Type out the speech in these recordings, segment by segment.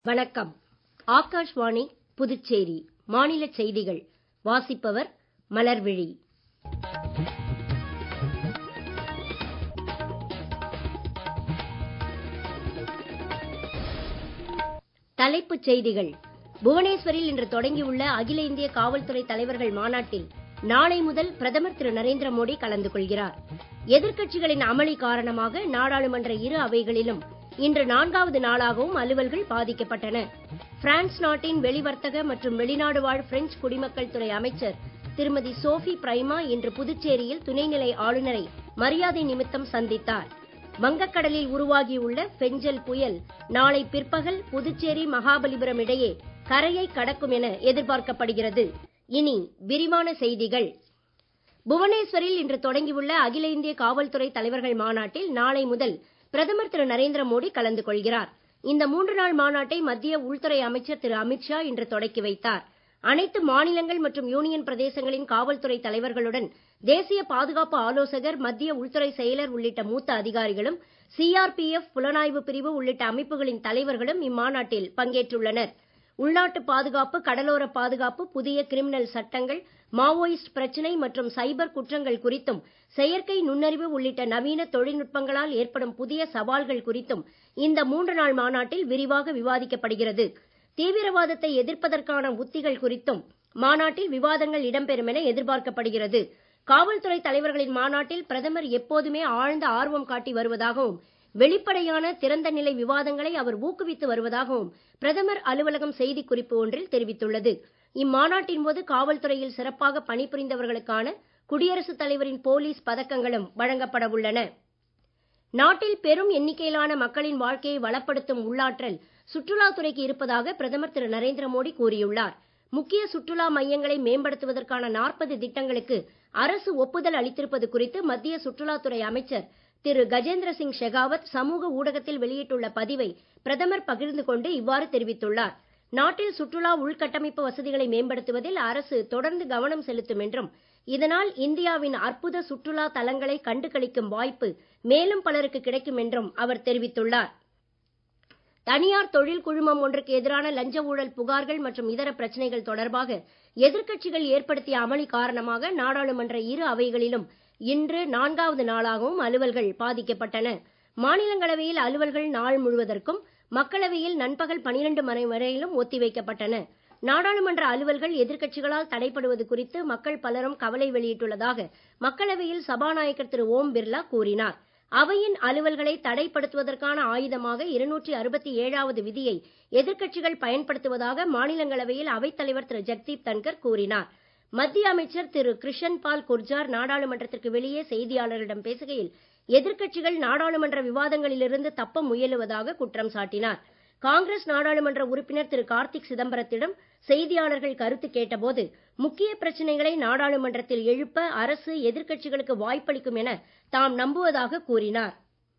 வணக்கம் ஆகாஷ்வாணி புதுச்சேரி மாநிலச் செய்திகள் வாசிப்பவர் மலர்விழி தலைப்புச் செய்திகள் புவனேஸ்வரில் இன்று தொடங்கியுள்ள அகில இந்திய காவல்துறை தலைவர்கள் மாநாட்டில் நாளை முதல் பிரதமர் திரு நரேந்திர மோடி கலந்து கொள்கிறார் எதிர்க்கட்சிகளின் அமளி காரணமாக நாடாளுமன்ற இரு அவைகளிலும் இன்று நான்காவது நாளாகவும் அலுவல்கள் பாதிக்கப்பட்டன பிரான்ஸ் நாட்டின் வெளிவர்த்தக மற்றும் வெளிநாடு வாழ் பிரெஞ்சு குடிமக்கள் துறை அமைச்சர் திருமதி சோஃபி பிரைமா இன்று புதுச்சேரியில் துணைநிலை ஆளுநரை மரியாதை நிமித்தம் சந்தித்தார் வங்கக்கடலில் உருவாகியுள்ள பெஞ்சல் புயல் நாளை பிற்பகல் புதுச்சேரி மகாபலிபுரம் இடையே கரையை கடக்கும் என எதிர்பார்க்கப்படுகிறது இனி விரிவான செய்திகள் புவனேஸ்வரில் இன்று தொடங்கியுள்ள அகில இந்திய காவல்துறை தலைவர்கள் மாநாட்டில் நாளை முதல் பிரதமர் திரு நரேந்திர மோடி கலந்து கொள்கிறார் இந்த மூன்று நாள் மாநாட்டை மத்திய உள்துறை அமைச்சர் திரு அமித்ஷா இன்று தொடக்கி வைத்தார் அனைத்து மாநிலங்கள் மற்றும் யூனியன் பிரதேசங்களின் காவல்துறை தலைவர்களுடன் தேசிய பாதுகாப்பு ஆலோசகர் மத்திய உள்துறை செயலர் உள்ளிட்ட மூத்த அதிகாரிகளும் சிஆர்பிஎஃப் புலனாய்வு பிரிவு உள்ளிட்ட அமைப்புகளின் தலைவர்களும் இம்மாநாட்டில் பங்கேற்றுள்ளனர் உள்நாட்டு பாதுகாப்பு கடலோர பாதுகாப்பு புதிய கிரிமினல் சட்டங்கள் மாவோயிஸ்ட் பிரச்சனை மற்றும் சைபர் குற்றங்கள் குறித்தும் செயற்கை நுண்ணறிவு உள்ளிட்ட நவீன தொழில்நுட்பங்களால் ஏற்படும் புதிய சவால்கள் குறித்தும் இந்த மூன்று நாள் மாநாட்டில் விரிவாக விவாதிக்கப்படுகிறது தீவிரவாதத்தை எதிர்ப்பதற்கான உத்திகள் குறித்தும் மாநாட்டில் விவாதங்கள் இடம்பெறும் என எதிர்பார்க்கப்படுகிறது காவல்துறை தலைவர்களின் மாநாட்டில் பிரதமர் எப்போதுமே ஆழ்ந்த ஆர்வம் காட்டி வருவதாகவும் வெளிப்படையான திறந்த நிலை விவாதங்களை அவர் ஊக்குவித்து வருவதாகவும் பிரதமர் அலுவலகம் செய்திக் குறிப்பு ஒன்றில் தெரிவித்துள்ளது இம்மாநாட்டின் போது காவல்துறையில் சிறப்பாக பணிபுரிந்தவர்களுக்கான குடியரசுத் தலைவரின் போலீஸ் பதக்கங்களும் வழங்கப்பட உள்ளன நாட்டில் பெரும் எண்ணிக்கையிலான மக்களின் வாழ்க்கையை வளப்படுத்தும் உள்ளாற்றல் சுற்றுலாத்துறைக்கு இருப்பதாக பிரதமர் திரு நரேந்திர மோடி கூறியுள்ளார் முக்கிய சுற்றுலா மையங்களை மேம்படுத்துவதற்கான நாற்பது திட்டங்களுக்கு அரசு ஒப்புதல் அளித்திருப்பது குறித்து மத்திய சுற்றுலாத்துறை அமைச்சர் திரு கஜேந்திர சிங் ஷெகாவத் சமூக ஊடகத்தில் வெளியிட்டுள்ள பதிவை பிரதமர் பகிர்ந்து கொண்டு இவ்வாறு தெரிவித்துள்ளார் நாட்டில் சுற்றுலா உள்கட்டமைப்பு வசதிகளை மேம்படுத்துவதில் அரசு தொடர்ந்து கவனம் செலுத்தும் என்றும் இதனால் இந்தியாவின் அற்புத சுற்றுலா தலங்களை கண்டு களிக்கும் வாய்ப்பு மேலும் பலருக்கு கிடைக்கும் என்றும் அவர் தெரிவித்துள்ளார் தனியார் தொழில் குழுமம் ஒன்றுக்கு எதிரான லஞ்ச ஊழல் புகார்கள் மற்றும் இதர பிரச்சனைகள் தொடர்பாக எதிர்க்கட்சிகள் ஏற்படுத்திய அமளி காரணமாக நாடாளுமன்ற இரு அவைகளிலும் இன்று நான்காவது நாளாகவும் அலுவல்கள் பாதிக்கப்பட்டன மாநிலங்களவையில் அலுவல்கள் நாள் முழுவதற்கும் மக்களவையில் நண்பகல் பனிரெண்டு மணி வரையிலும் ஒத்திவைக்கப்பட்டன நாடாளுமன்ற அலுவல்கள் எதிர்க்கட்சிகளால் தடைப்படுவது குறித்து மக்கள் பலரும் கவலை வெளியிட்டுள்ளதாக மக்களவையில் சபாநாயகர் திரு ஓம் பிர்லா கூறினார் அவையின் அலுவல்களை தடைப்படுத்துவதற்கான ஆயுதமாக இருநூற்றி அறுபத்தி ஏழாவது விதியை எதிர்க்கட்சிகள் பயன்படுத்துவதாக மாநிலங்களவையில் அவைத்தலைவர் திரு ஜெக்தீப் தன்கர் கூறினார் மத்திய அமைச்சர் திரு கிருஷன் பால் குர்ஜார் நாடாளுமன்றத்திற்கு வெளியே செய்தியாளர்களிடம் பேசுகையில் எதிர்க்கட்சிகள் நாடாளுமன்ற விவாதங்களிலிருந்து தப்ப முயலுவதாக குற்றம் சாட்டினார் காங்கிரஸ் நாடாளுமன்ற உறுப்பினர் திரு கார்த்திக் சிதம்பரத்திடம் செய்தியாளர்கள் கருத்து கேட்டபோது முக்கிய பிரச்சனைகளை நாடாளுமன்றத்தில் எழுப்ப அரசு எதிர்க்கட்சிகளுக்கு வாய்ப்பளிக்கும் என தாம் நம்புவதாக கூறினார்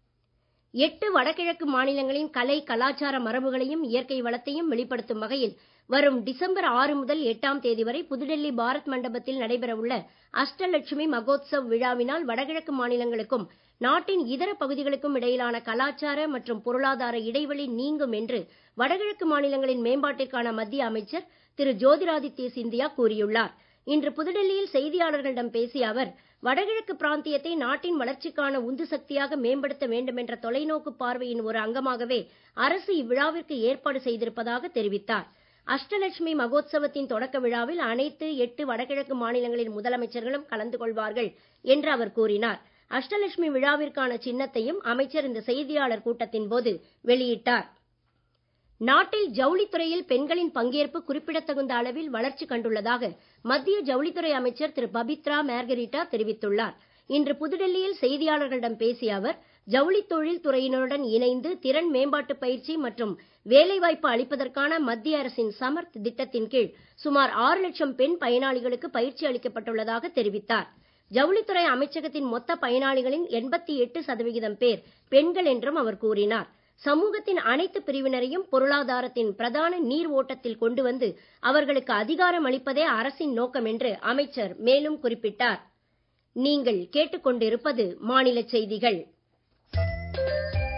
எட்டு வடகிழக்கு மாநிலங்களின் கலை கலாச்சார மரபுகளையும் இயற்கை வளத்தையும் வெளிப்படுத்தும் வகையில் வரும் டிசம்பர் ஆறு முதல் எட்டாம் தேதி வரை புதுடெல்லி பாரத் மண்டபத்தில் நடைபெறவுள்ள அஷ்டலட்சுமி மகோத்சவ் விழாவினால் வடகிழக்கு மாநிலங்களுக்கும் நாட்டின் இதர பகுதிகளுக்கும் இடையிலான கலாச்சார மற்றும் பொருளாதார இடைவெளி நீங்கும் என்று வடகிழக்கு மாநிலங்களின் மேம்பாட்டிற்கான மத்திய அமைச்சர் திரு ஜோதிராதித்ய சிந்தியா கூறியுள்ளார் இன்று புதுடெல்லியில் செய்தியாளர்களிடம் பேசிய அவர் வடகிழக்கு பிராந்தியத்தை நாட்டின் வளர்ச்சிக்கான உந்து சக்தியாக மேம்படுத்த வேண்டும் என்ற தொலைநோக்கு பார்வையின் ஒரு அங்கமாகவே அரசு இவ்விழாவிற்கு ஏற்பாடு செய்திருப்பதாக தெரிவித்தார் அஷ்டலட்சுமி மகோத்சவத்தின் தொடக்க விழாவில் அனைத்து எட்டு வடகிழக்கு மாநிலங்களின் முதலமைச்சர்களும் கலந்து கொள்வார்கள் என்று அவர் கூறினார் அஷ்டலட்சுமி விழாவிற்கான சின்னத்தையும் அமைச்சர் இந்த செய்தியாளர் கூட்டத்தின் போது வெளியிட்டார் நாட்டில் ஜவுளித்துறையில் பெண்களின் பங்கேற்பு குறிப்பிடத்தகுந்த அளவில் வளர்ச்சி கண்டுள்ளதாக மத்திய ஜவுளித்துறை அமைச்சர் திரு பபித்ரா மேர்கரிட்டா தெரிவித்துள்ளார் இன்று புதுடெல்லியில் செய்தியாளர்களிடம் பேசிய அவர் ஜவுளித் தொழில் துறையினருடன் இணைந்து திறன் மேம்பாட்டு பயிற்சி மற்றும் வேலைவாய்ப்பு அளிப்பதற்கான மத்திய அரசின் சமர்த் திட்டத்தின் கீழ் சுமார் ஆறு லட்சம் பெண் பயனாளிகளுக்கு பயிற்சி அளிக்கப்பட்டுள்ளதாக தெரிவித்தார் ஜவுளித்துறை அமைச்சகத்தின் மொத்த பயனாளிகளின் எண்பத்தி எட்டு சதவிகிதம் பேர் பெண்கள் என்றும் அவர் கூறினார் சமூகத்தின் அனைத்து பிரிவினரையும் பொருளாதாரத்தின் பிரதான நீர் ஓட்டத்தில் கொண்டு வந்து அவர்களுக்கு அதிகாரம் அளிப்பதே அரசின் நோக்கம் என்று அமைச்சர் மேலும் குறிப்பிட்டார் நீங்கள் கேட்டுக்கொண்டிருப்பது மாநில செய்திகள்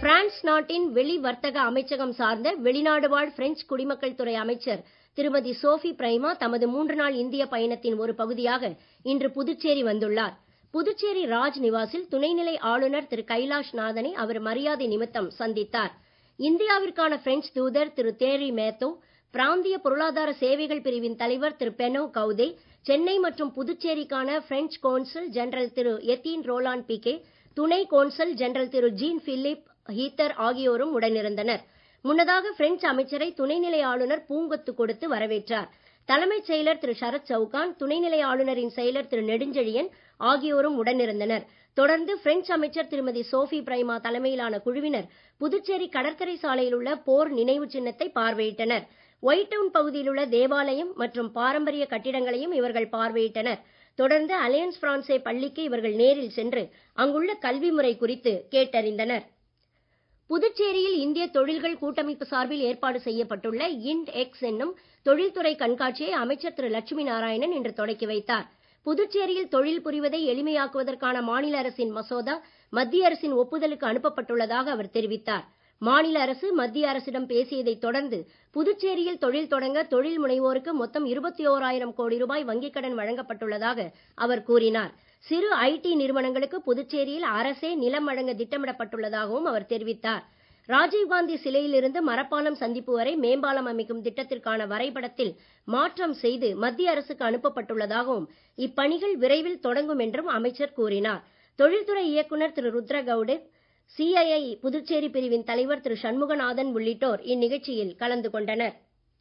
பிரான்ஸ் நாட்டின் வெளி வர்த்தக அமைச்சகம் சார்ந்த வெளிநாடு வாழ் பிரெஞ்சு குடிமக்கள் துறை அமைச்சர் திருமதி சோஃபி பிரைமா தமது மூன்று நாள் இந்திய பயணத்தின் ஒரு பகுதியாக இன்று புதுச்சேரி வந்துள்ளார் புதுச்சேரி ராஜ் நிவாசில் துணைநிலை ஆளுநர் திரு கைலாஷ் நாதனை அவர் மரியாதை நிமித்தம் சந்தித்தார் இந்தியாவிற்கான பிரெஞ்சு தூதர் திரு தேரி மேத்தோ பிராந்திய பொருளாதார சேவைகள் பிரிவின் தலைவர் திரு பெனோ கவுதே சென்னை மற்றும் புதுச்சேரிக்கான French consul general Thiru Etienne Rolland பிகே துணை consul general Thiru Jean Philippe Heather ஆகியோரும் உடனிருந்தனர் முன்னதாக பிரெஞ்சு அமைச்சரை துணைநிலை ஆளுநர் பூங்கொத்து கொடுத்து வரவேற்றார் தலைமைச் செயலர் திரு சரத் சவுகான் துணைநிலை ஆளுநரின் செயலர் திரு நெடுஞ்செழியன் ஆகியோரும் உடனிருந்தனர் தொடர்ந்து பிரெஞ்சு அமைச்சர் திருமதி சோஃபி பிரைமா தலைமையிலான குழுவினர் புதுச்சேரி கடற்கரை சாலையில் உள்ள போர் நினைவு சின்னத்தை பார்வையிட்டனர் ஒயிட் டவுன் பகுதியில் உள்ள தேவாலயம் மற்றும் பாரம்பரிய கட்டிடங்களையும் இவர்கள் பார்வையிட்டனர் தொடர்ந்து அலையன்ஸ் பிரான்சே பள்ளிக்கு இவர்கள் நேரில் சென்று அங்குள்ள கல்வி முறை குறித்து கேட்டறிந்தனர் புதுச்சேரியில் இந்திய தொழில்கள் கூட்டமைப்பு சார்பில் ஏற்பாடு செய்யப்பட்டுள்ள இண்ட் எக்ஸ் என்னும் தொழில்துறை கண்காட்சியை அமைச்சர் திரு லட்சுமி நாராயணன் இன்று தொடக்கி வைத்தார் புதுச்சேரியில் தொழில் புரிவதை எளிமையாக்குவதற்கான மாநில அரசின் மசோதா மத்திய அரசின் ஒப்புதலுக்கு அனுப்பப்பட்டுள்ளதாக அவர் தெரிவித்தார் மாநில அரசு மத்திய அரசிடம் பேசியதைத் தொடர்ந்து புதுச்சேரியில் தொழில் தொடங்க தொழில் முனைவோருக்கு மொத்தம் இருபத்தி ஓராயிரம் கோடி ரூபாய் வங்கிக் கடன் வழங்கப்பட்டுள்ளதாக அவர் கூறினார் சிறு ஐடி நிறுவனங்களுக்கு புதுச்சேரியில் அரசே நிலம் வழங்க திட்டமிடப்பட்டுள்ளதாகவும் அவர் தெரிவித்தார் ராஜீவ்காந்தி சிலையிலிருந்து மரப்பாலம் சந்திப்பு வரை மேம்பாலம் அமைக்கும் திட்டத்திற்கான வரைபடத்தில் மாற்றம் செய்து மத்திய அரசுக்கு அனுப்பப்பட்டுள்ளதாகவும் இப்பணிகள் விரைவில் தொடங்கும் என்றும் அமைச்சர் கூறினார் தொழில்துறை இயக்குநர் திரு ருத்ரகவுடு சிஐஐ புதுச்சேரி பிரிவின் தலைவர் திரு சண்முகநாதன் உள்ளிட்டோர் இந்நிகழ்ச்சியில் கலந்து கொண்டனர்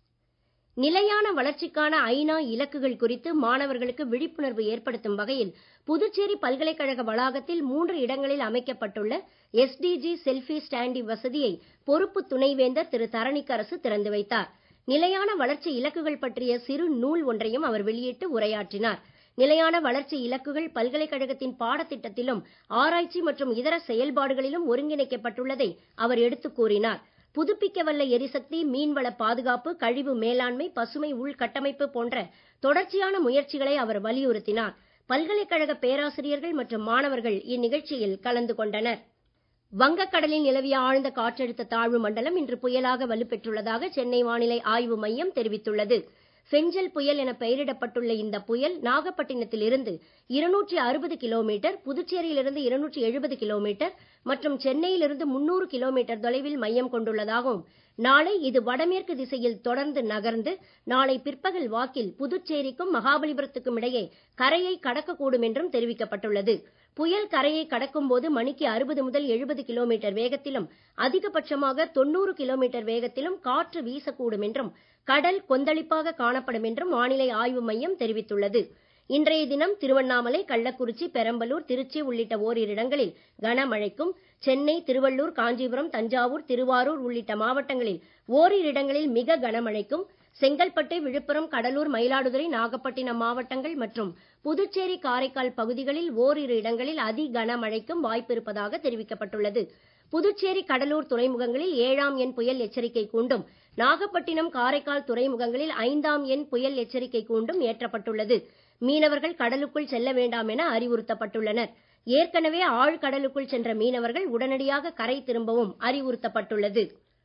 நிலையான வளர்ச்சிக்கான ஐநா இலக்குகள் குறித்து மாணவர்களுக்கு விழிப்புணர்வு ஏற்படுத்தும் வகையில் புதுச்சேரி பல்கலைக்கழக வளாகத்தில் மூன்று இடங்களில் அமைக்கப்பட்டுள்ள எஸ்டிஜி செல்ஃபி ஸ்டாண்டி வசதியை பொறுப்பு துணைவேந்தர் திரு தரணிக்கரசு திறந்து வைத்தார் நிலையான வளர்ச்சி இலக்குகள் பற்றிய சிறு நூல் ஒன்றையும் அவர் வெளியிட்டு உரையாற்றினார் நிலையான வளர்ச்சி இலக்குகள் பல்கலைக்கழகத்தின் பாடத்திட்டத்திலும் ஆராய்ச்சி மற்றும் இதர செயல்பாடுகளிலும் ஒருங்கிணைக்கப்பட்டுள்ளதை அவர் எடுத்துக் கூறினார் புதுப்பிக்கவல்ல எரிசக்தி மீன்வள பாதுகாப்பு கழிவு மேலாண்மை பசுமை உள்கட்டமைப்பு போன்ற தொடர்ச்சியான முயற்சிகளை அவர் வலியுறுத்தினார் பல்கலைக்கழக பேராசிரியர்கள் மற்றும் மாணவர்கள் இந்நிகழ்ச்சியில் கலந்து கொண்டனர் வங்கக்கடலில் நிலவிய ஆழ்ந்த காற்றழுத்த தாழ்வு மண்டலம் இன்று புயலாக வலுப்பெற்றுள்ளதாக சென்னை வானிலை ஆய்வு மையம் தெரிவித்துள்ளது ஃபெஞ்சல் புயல் என பெயரிடப்பட்டுள்ள இந்த புயல் நாகப்பட்டினத்தில் இருந்து இருநூற்றி அறுபது கிலோமீட்டர் புதுச்சேரியிலிருந்து இருநூற்றி எழுபது கிலோமீட்டர் மற்றும் சென்னையிலிருந்து முன்னூறு கிலோமீட்டர் தொலைவில் மையம் கொண்டுள்ளதாகவும் நாளை இது வடமேற்கு திசையில் தொடர்ந்து நகர்ந்து நாளை பிற்பகல் வாக்கில் புதுச்சேரிக்கும் மகாபலிபுரத்துக்கும் இடையே கரையை கடக்கக்கூடும் என்றும் தெரிவிக்கப்பட்டுள்ளது புயல் கரையை கடக்கும் போது மணிக்கு அறுபது முதல் எழுபது கிலோமீட்டர் வேகத்திலும் அதிகபட்சமாக தொண்ணூறு கிலோமீட்டர் வேகத்திலும் காற்று வீசக்கூடும் என்றும் கடல் கொந்தளிப்பாக காணப்படும் என்றும் வானிலை ஆய்வு மையம் தெரிவித்துள்ளது இன்றைய தினம் திருவண்ணாமலை கள்ளக்குறிச்சி பெரம்பலூர் திருச்சி உள்ளிட்ட ஓரிரு இடங்களில் கனமழைக்கும் சென்னை திருவள்ளூர் காஞ்சிபுரம் தஞ்சாவூர் திருவாரூர் உள்ளிட்ட மாவட்டங்களில் ஓரிரு இடங்களில் மிக கனமழைக்கும் செங்கல்பட்டு விழுப்புரம் கடலூர் மயிலாடுதுறை நாகப்பட்டினம் மாவட்டங்கள் மற்றும் புதுச்சேரி காரைக்கால் பகுதிகளில் ஓரிரு இடங்களில் அதி கனமழைக்கும் வாய்ப்பிருப்பதாக தெரிவிக்கப்பட்டுள்ளது புதுச்சேரி கடலூர் துறைமுகங்களில் ஏழாம் எண் புயல் எச்சரிக்கை கூண்டும் நாகப்பட்டினம் காரைக்கால் துறைமுகங்களில் ஐந்தாம் எண் புயல் எச்சரிக்கை கூண்டும் ஏற்றப்பட்டுள்ளது மீனவர்கள் கடலுக்குள் செல்ல வேண்டாம் என அறிவுறுத்தப்பட்டுள்ளனர் ஏற்கனவே ஆழ்கடலுக்குள் சென்ற மீனவர்கள் உடனடியாக கரை திரும்பவும் அறிவுறுத்தப்பட்டுள்ளது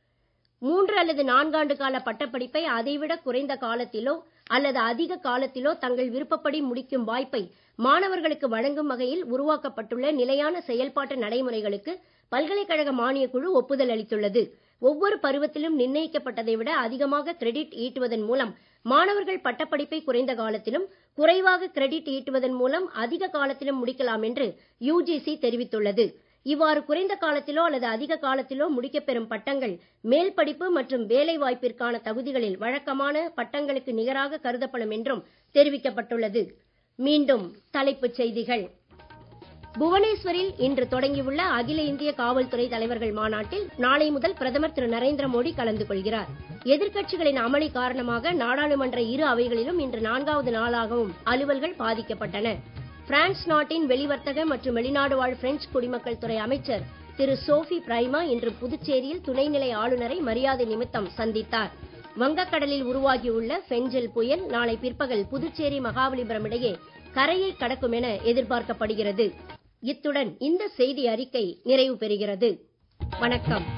மூன்று அல்லது நான்காண்டு கால பட்டப்படிப்பை அதைவிட குறைந்த காலத்திலோ அல்லது அதிக காலத்திலோ தங்கள் விருப்பப்படி முடிக்கும் வாய்ப்பை மாணவர்களுக்கு வழங்கும் வகையில் உருவாக்கப்பட்டுள்ள நிலையான செயல்பாட்டு நடைமுறைகளுக்கு பல்கலைக்கழக மானியக் குழு ஒப்புதல் அளித்துள்ளது ஒவ்வொரு பருவத்திலும் நிர்ணயிக்கப்பட்டதை விட அதிகமாக கிரெடிட் ஈட்டுவதன் மூலம் மாணவர்கள் பட்டப்படிப்பை குறைந்த காலத்திலும் குறைவாக கிரெடிட் ஈட்டுவதன் மூலம் அதிக காலத்திலும் முடிக்கலாம் என்று யுஜிசி தெரிவித்துள்ளது இவ்வாறு குறைந்த காலத்திலோ அல்லது அதிக காலத்திலோ முடிக்கப்பெறும் பட்டங்கள் மேல் படிப்பு மற்றும் வேலை வாய்ப்பிற்கான தகுதிகளில் வழக்கமான பட்டங்களுக்கு நிகராக கருதப்படும் என்றும் தெரிவிக்கப்பட்டுள்ளது மீண்டும் தலைப்புச் செய்திகள் புவனேஸ்வரில் இன்று தொடங்கியுள்ள அகில இந்திய காவல்துறை தலைவர்கள் மாநாட்டில் நாளை முதல் பிரதமர் திரு நரேந்திர மோடி கலந்து கொள்கிறார் எதிர்க்கட்சிகளின் அமளி காரணமாக நாடாளுமன்ற இரு அவைகளிலும் இன்று நான்காவது நாளாகவும் அலுவல்கள் பாதிக்கப்பட்டன பிரான்ஸ் நாட்டின் வெளிவர்த்தக மற்றும் வெளிநாடு வாழ் பிரெஞ்சு குடிமக்கள் துறை அமைச்சர் திரு சோஃபி பிரைமா இன்று புதுச்சேரியில் துணைநிலை ஆளுநரை மரியாதை நிமித்தம் சந்தித்தார் வங்கக்கடலில் உருவாகியுள்ள ஃபெஞ்சல் புயல் நாளை பிற்பகல் புதுச்சேரி மகாபலிபுரம் இடையே கரையை கடக்கும் என எதிர்பார்க்கப்படுகிறது இத்துடன் இந்த செய்தி அறிக்கை நிறைவு பெறுகிறது வணக்கம்